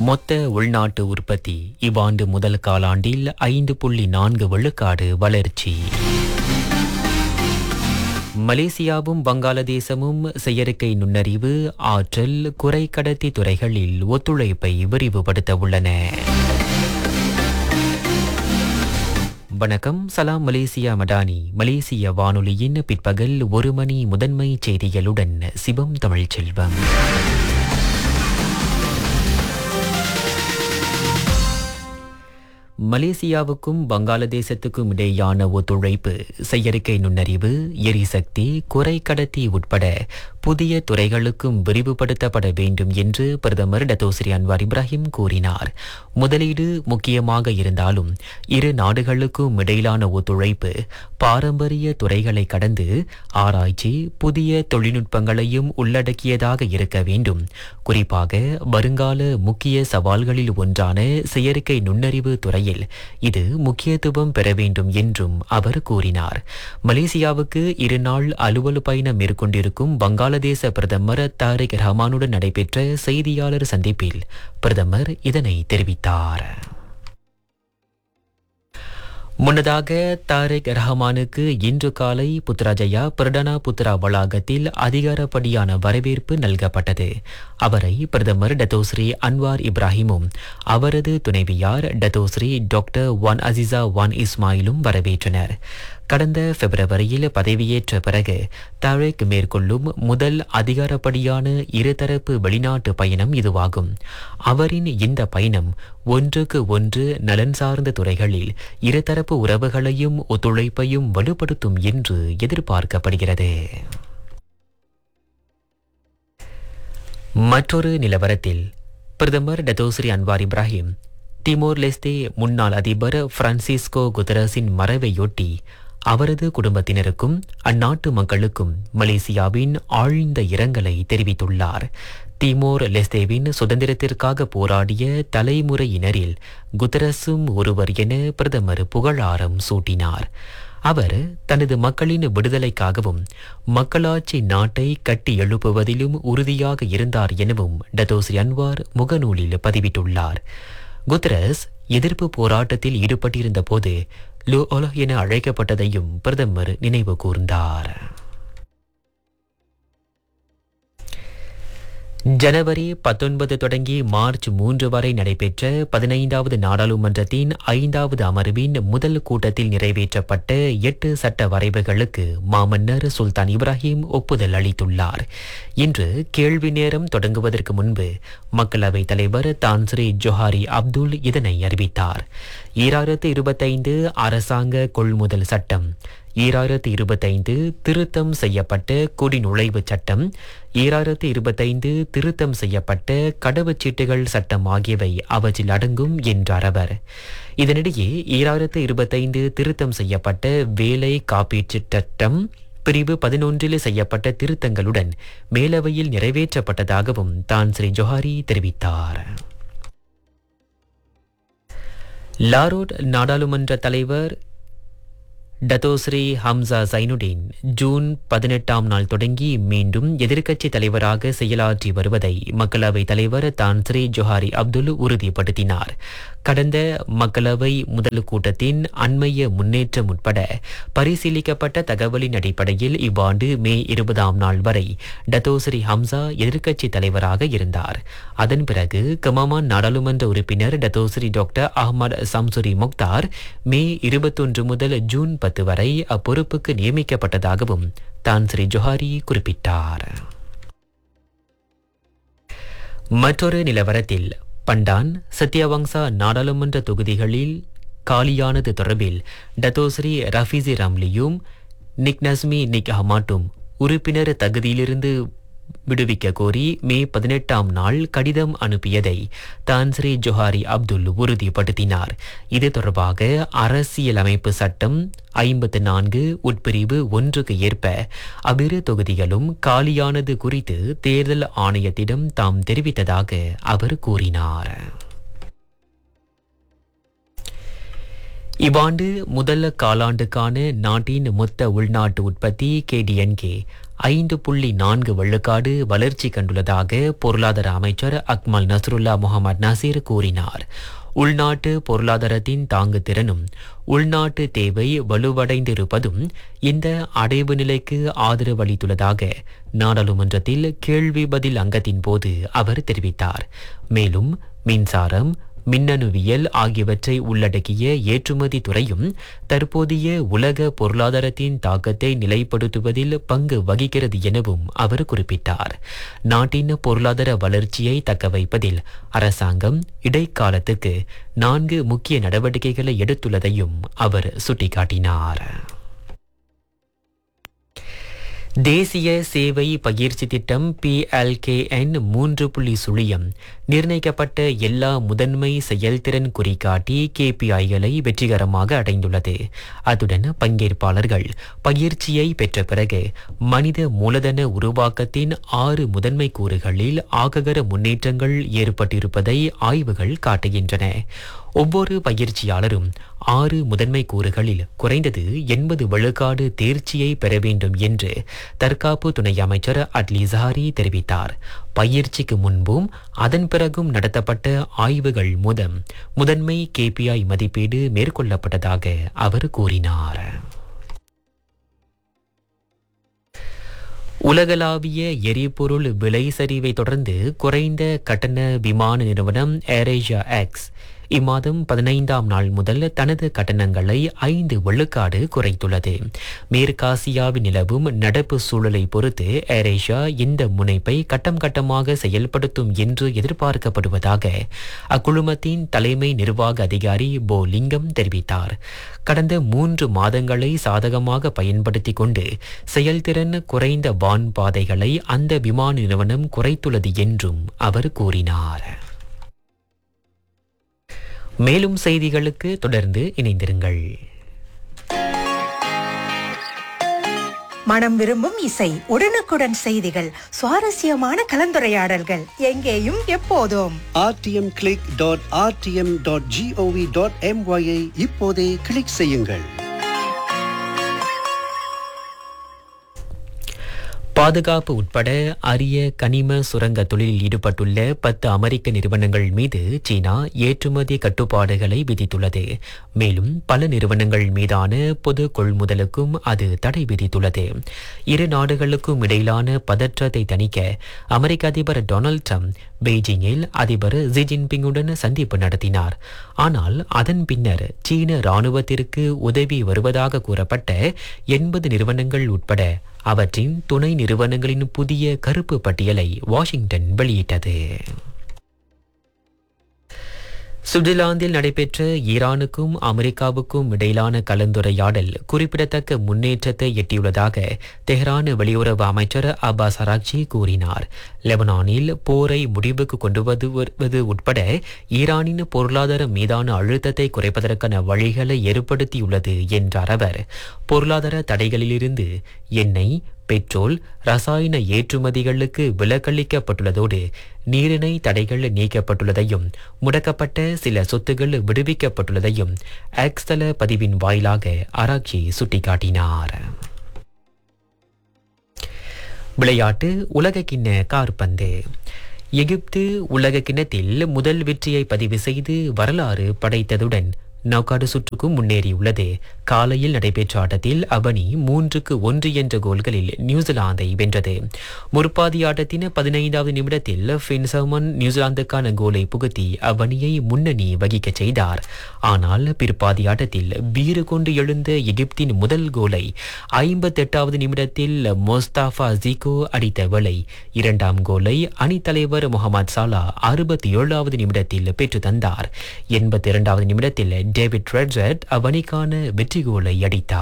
மொத்த உள்நாட்டு உற்பத்தி இவ்வாண்டு முதல் காலாண்டில் ஐந்து புள்ளி நான்கு விழுக்காடு வளர்ச்சி மலேசியாவும் வங்காளதேசமும் செயற்கை நுண்ணறிவு ஆற்றல் குறைக்கடத்தி துறைகளில் ஒத்துழைப்பை விரிவுபடுத்த உள்ளன வணக்கம் சலாம் மலேசியா மடானி மலேசிய வானொலியின் பிற்பகல் ஒரு மணி முதன்மை செய்திகளுடன் சிவம் தமிழ்ச்செல்வம் மலேசியாவுக்கும் வங்காளதேசத்துக்கும் இடையான ஒத்துழைப்பு செயற்கை நுண்ணறிவு எரிசக்தி குறைக்கடத்தி உட்பட புதிய துறைகளுக்கும் விரிவுபடுத்தப்பட வேண்டும் என்று பிரதமர் டத்தோஸ்ரீ அன்வார் இப்ராஹிம் கூறினார் முதலீடு முக்கியமாக இருந்தாலும் இரு நாடுகளுக்கும் இடையிலான ஒத்துழைப்பு பாரம்பரிய துறைகளை கடந்து ஆராய்ச்சி புதிய தொழில்நுட்பங்களையும் உள்ளடக்கியதாக இருக்க வேண்டும் குறிப்பாக வருங்கால முக்கிய சவால்களில் ஒன்றான செயற்கை நுண்ணறிவு துறையில் இது முக்கியத்துவம் பெற வேண்டும் என்றும் அவர் கூறினார் மலேசியாவுக்கு இருநாள் அலுவல் பயணம் மேற்கொண்டிருக்கும் வங்காளதேச பிரதமர் தாரிக் ரஹ்மானுடன் நடைபெற்ற செய்தியாளர் சந்திப்பில் பிரதமர் இதனை தெரிவித்தார் முன்னதாக தாரிக் ரஹ்மானுக்கு இன்று காலை புத்ராஜயா பிரடனா புத்ரா வளாகத்தில் அதிகாரப்படியான வரவேற்பு நல்கப்பட்டது அவரை பிரதமர் டத்தோஸ்ரீ அன்வார் இப்ராஹிமும் அவரது துணைவியார் Datuk Seri doctor Wan Azizah Wan இஸ்மாயிலும் வரவேற்றனர் கடந்த பிப்ரவரியில் பதவியேற்ற பிறகு தாரேக் மேற்கொள்ளும் முதல் அதிகாரப்படியான இருதரப்பு வெளிநாட்டு பயணம் இதுவாகும் அவரின் இந்த பயணம் ஒன்றுக்கு ஒன்று நலன் சார்ந்த துறைகளில் இருதரப்பு உறவுகளையும் ஒத்துழைப்பையும் வலுப்படுத்தும் என்று எதிர்பார்க்கப்படுகிறது மற்றொரு நிலவரத்தில் பிரதமர் Datuk Seri Anwar Ibrahim Timor Leste முன்னாள் அதிபர் பிரான்சிஸ்கோ குதரஸின் மறைவையொட்டி அவரது குடும்பத்தினருக்கும் அந்நாட்டு மக்களுக்கும் மலேசியாவின் ஆழ்ந்த இரங்கலை தெரிவித்துள்ளார் திமோர் லெஸ்தேவின் சுதந்திரத்திற்காக போராடிய தலைமுறையினரில் குதரஸும் ஒருவர் என பிரதமர் புகழாரம் சூட்டினார் அவர் தனது மக்களின் விடுதலைக்காகவும் மக்களாட்சி நாட்டை கட்டி எழுப்புவதிலும் உறுதியாக இருந்தார் எனவும் டத்தோஸ்ரீ அன்வார் முகநூலில் பதிவிட்டுள்ளார் குத்ரஸ் எதிர்ப்பு போராட்டத்தில் ஈடுபட்டிருந்த போது லோ ஒலோ என அழைக்கப்பட்டதையும் பிரதமர் நினைவு கூர்ந்தார் ஜனவரி பத்தொன்பது தொடங்கி மார்ச் மூன்று வரை நடைபெற்ற பதினைந்தாவது நாடாளுமன்றத்தின் ஐந்தாவது அமர்வின் முதல் கூட்டத்தில் நிறைவேற்றப்பட்ட எட்டு சட்ட வரைவுகளுக்கு மாமன்னர் சுல்தான் இப்ராஹிம் ஒப்புதல் அளித்துள்ளார் இன்று கேள்வி நேரம் தொடங்குவதற்கு முன்பு மக்களவைத் தலைவர் தான்ஸ்ரீ ஜொஹாரி அப்துல் இதனை அறிவித்தார் ஈராயிரத்து இருபத்தைந்து அரசாங்க கொள்முதல் சட்டம் ஈராயிரத்து இருபத்தைந்து திருத்தம் செய்யப்பட்ட குடிநுழைவு சட்டம் ஈராயிரத்து இருபத்தைந்து திருத்தம் செய்யப்பட்ட கடவுச்சீட்டுகள் சட்டம் ஆகியவை அவற்றில் அடங்கும் என்றார் அவர் இதனிடையே ஈராயிரத்து இருபத்தைந்து திருத்தம் செய்யப்பட்ட வேலை காப்பீட்டு சட்டம் பிரிவு பதினொன்றில் செய்யப்பட்ட திருத்தங்களுடன் மேலவையில் நிறைவேற்றப்பட்டதாகவும் தான் ஸ்ரீ ஜொஹாரி தெரிவித்தார் லாரோட் நாடாளுமன்ற தலைவர் டத்தோஸ்ரீ ஹம்சா சைனுடீன் ஜூன் பதினெட்டாம் நாள் தொடங்கி மீண்டும் எதிர்க்கட்சி தலைவராக செயலாற்றி வருவதை மக்களவைத் தலைவர் தான் ஸ்ரீ ஜொஹாரி அப்துல் உறுதிப்படுத்தினார் கடந்த மக்களவை முதல் கூட்டத்தின் அண்மைய முன்னேற்றம் உட்பட பரிசீலிக்கப்பட்ட தகவலின் அடிப்படையில் இவ்வாண்டு மே இருபதாம் நாள் வரை டத்தோஸ்ரீ ஹம்சா எதிர்க்கட்சி தலைவராக இருந்தார் அதன் பிறகு கமாமான் நாடாளுமன்ற உறுப்பினர் Datuk Seri doctor Ahmad Samsuri Mokhtar May இருபத்தொன்று முதல் ஜூன் பத்து வரை அப்பொறுப்புக்கு நியமிக்கப்பட்டதாகவும் தான் ஸ்ரீ ஜொஹாரி குறிப்பிட்டார் மற்றொரு நிலவரத்தில் பண்டான் சத்யவங்சா நாடாளுமன்ற தொகுதிகளில் காலியானது தொடர்பில் டத்தோஸ்ரீ ரஃபீசி ரம்லியும் நிக் நஸ்மி நிக் அஹமாட்டும் உறுப்பினர் தகுதியிலிருந்து விடுவிக்க கோரி மே பதினெட்டாம் நாள் கடிதம் அனுப்பியதை தான்ஸ்ரீ ஜொஹாரி அப்துல் உறுதிப்படுத்தினார் இது தொடர்பாக அரசியலமைப்பு சட்டம் ஐம்பத்து நான்கு உட்பிரிவு ஒன்றுக்கு ஏற்ப அவ்விரு தொகுதிகளும் காலியானது குறித்து தேர்தல் ஆணையத்திடம் தாம் தெரிவித்ததாக அவர் கூறினார் இவ்வாண்டு முதல் காலாண்டுக்கான நாட்டின் மொத்த உள்நாட்டு உற்பத்தி கேடிஎன்கே ஐந்து புள்ளி நான்கு வெள்ளுக்காடு வளர்ச்சி கண்டுள்ளதாக பொருளாதார அமைச்சர் அக்மல் நஸ்ருல்லா முகமது நசீர் கூறினார் உள்நாட்டு பொருளாதாரத்தின் தாங்கு திறனும் உள்நாட்டு தேவை வலுவடைந்திருப்பதும் இந்த அடைவு நிலைக்கு ஆதரவளித்துள்ளதாக நாடாளுமன்றத்தில் கேள்வி பதில் அங்கத்தின் போது அவர் தெரிவித்தார் மேலும் மின்சாரம் மின்னணுவியல் ஆகியவற்றை உள்ளடக்கிய ஏற்றுமதி துறையும் தற்போதைய உலக பொருளாதாரத்தின் தாக்கத்தை நிலைப்படுத்துவதில் பங்கு வகிக்கிறது எனவும் அவர் குறிப்பிட்டார் நாட்டின் பொருளாதார வளர்ச்சியை தக்கவைப்பதில் அரசாங்கம் இடைக்காலத்துக்கு நான்கு முக்கிய நடவடிக்கைகளை எடுத்துள்ளதையும் அவர் சுட்டிக்காட்டினார் தேசிய சேவை பயிற்சி திட்டம் பிஎல்கேஎன் மூன்று புள்ளி சுழியம் நிர்ணயிக்கப்பட்ட எல்லா முதன்மை செயல்திறன் குறிகாட்டி கேபிஐகளை வெற்றிகரமாக அடைந்துள்ளது அதுடன் பங்கேற்பாளர்கள் பயிற்சியை பெற்ற பிறகு மனித மூலதன உருவாக்கத்தின் ஆறு முதன்மை கூறுகளில் ஆககர முன்னேற்றங்கள் ஏற்பட்டிருப்பதை ஆய்வுகள் காட்டுகின்றன ஒவ்வொரு பயிற்சியாளரும் ஆறு முதன்மை கூறுகளில் குறைந்தது எண்பது விழுக்காடு தேர்ச்சியை பெற வேண்டும் என்று தற்காப்பு துணை அமைச்சர் அட்லி ஜஹாரி தெரிவித்தார் பயிற்சிக்கு முன்பும் அதன் பிறகும் நடத்தப்பட்ட ஆய்வுகள் மூலம் முதன்மை கேபிஐ மதிப்பீடு மேற்கொள்ளப்பட்டதாக அவர் கூறினார் உலகளாவிய எரிபொருள் விலை சரிவை தொடர்ந்து குறைந்த கட்டண விமான நிறுவனம் ஏரேஷியா எக்ஸ் இம்மாதம் பதினைந்தாம் நாள் முதல் தனது கட்டணங்களை ஐந்து வெள்ளுக்காடு குறைத்துள்ளது மேற்காசியாவில் நிலவும் நடப்பு சூழலை பொறுத்து ஏரேஷியா இந்த முனைப்பை கட்டம் கட்டமாக செயல்படுத்தும் என்று எதிர்பார்க்கப்படுவதாக அக்குழுமத்தின் தலைமை நிர்வாக அதிகாரி போ லிங்கம் தெரிவித்தார் கடந்த மூன்று மாதங்களை சாதகமாக பயன்படுத்திக் கொண்டு செயல்திறன் குறைந்த வான் பாதைகளை அந்த விமான நிறுவனம் குறைத்துள்ளது என்றும் அவர் கூறினார் மேலும் செய்திகளுக்கு தொடர்ந்து இணைந்திருங்கள் மனம் விரும்பும் இசை உடனுக்குடன் செய்திகள் சுவாரஸ்யமான கலந்துரையாடல்கள் எங்கேயும் எப்போதும் rtmclick.rtm.gov.my ஐ இப்போதே கிளிக் செய்யுங்கள் பாதுகாப்பு உட்பட அரிய கனிம சுரங்க தொழிலில் ஈடுபட்டுள்ள பத்து அமெரிக்க நிறுவனங்கள் மீது சீனா ஏற்றுமதி கட்டுப்பாடுகளை விதித்துள்ளது மேலும் பல நிறுவனங்கள் மீதான பொது கொள்முதலுக்கும் அது தடை விதித்துள்ளது இரு நாடுகளுக்கும் இடையிலான பதற்றத்தை தணிக்க அமெரிக்க அதிபர் டொனால்ட் ட்ரம்ப் பெய்ஜிங்கில் அதிபர் ஜி ஜின்பிங்குடன் சந்திப்பு நடத்தினார் ஆனால் அதன் பின்னர் சீன ராணுவத்திற்கு உதவி வருவதாக கூறப்பட்ட எண்பது நிறுவனங்கள் உட்பட அவற்றின் துணை நிறுவனங்களின் புதிய கருப்பு பட்டியலை வாஷிங்டன் வெளியிட்டது சுவிட்சர்லாந்தில் நடைபெற்ற ஈரானுக்கும் அமெரிக்காவுக்கும் இடையிலான கலந்துரையாடல் குறிப்பிடத்தக்க முன்னேற்றத்தை எட்டியுள்ளதாக தெஹ்ரான் வெளியுறவு அமைச்சர் அப்பாஸ் அராக்சி கூறினார் லெபனானில் போரை முடிவுக்கு கொண்டு வருவது உட்பட ஈரானின் பொருளாதார மீதான அழுத்தத்தை குறைப்பதற்கான வழிகளை ஏற்படுத்தியுள்ளது என்றார் அவர் பொருளாதார தடைகளிலிருந்து எண்ணெய் பெட்ரோல் ரசாயன ஏற்றுமதிகளுக்கு விலக்களிக்கப்பட்டுள்ளதோடு நீரிணை தடைகள் நீக்கப்பட்டுள்ளதையும் முடக்கப்பட்ட சில சொத்துகள் விடுவிக்கப்பட்டுள்ளதையும் ஆக்ஸ்தல பதிவின் வாயிலாக ஆராய்ச்சி சுட்டிக்காட்டினார் விளையாட்டு உலகக்கிண்ண கார்பந்து எகிப்து உலக கிண்ணத்தில் முதல் வெற்றியை பதிவு செய்து வரலாறு படைத்ததுடன் நௌகாடு சுற்றுக்கும் முன்னேறியுள்ளது காலையில் நடைபெற்ற ஆட்டத்தில் அவனி மூன்றுக்கு ஒன்று என்ற கோல்களில் நியூசிலாந்தை வென்றது முற்பாதி ஆட்டத்தின் பதினைந்தாவது நிமிடத்தில் ஃபின்சமன் நியூசிலாந்துக்கான கோலை புகுத்தி அவனியை முன்னணி வகிக்கச் செய்தார் ஆனால் பிற்பாதி ஆட்டத்தில் வீறு கொண்டு எழுந்த எகிப்தின் முதல் கோலை ஐம்பத்தெட்டாவது நிமிடத்தில் மோஸ்தாஃபா ஜிகோ அடித்த வேளை இரண்டாம் கோலை அணித்தலைவர் முகமது சாலா அறுபத்தி ஏழாவது நிமிடத்தில் பெற்று தந்தார் எண்பத்தி இரண்டாவது நிமிடத்தில் டேவிட் ரெட்ஜர்ட் அவனிக்கான வெற்றி கோலை அடித்தார்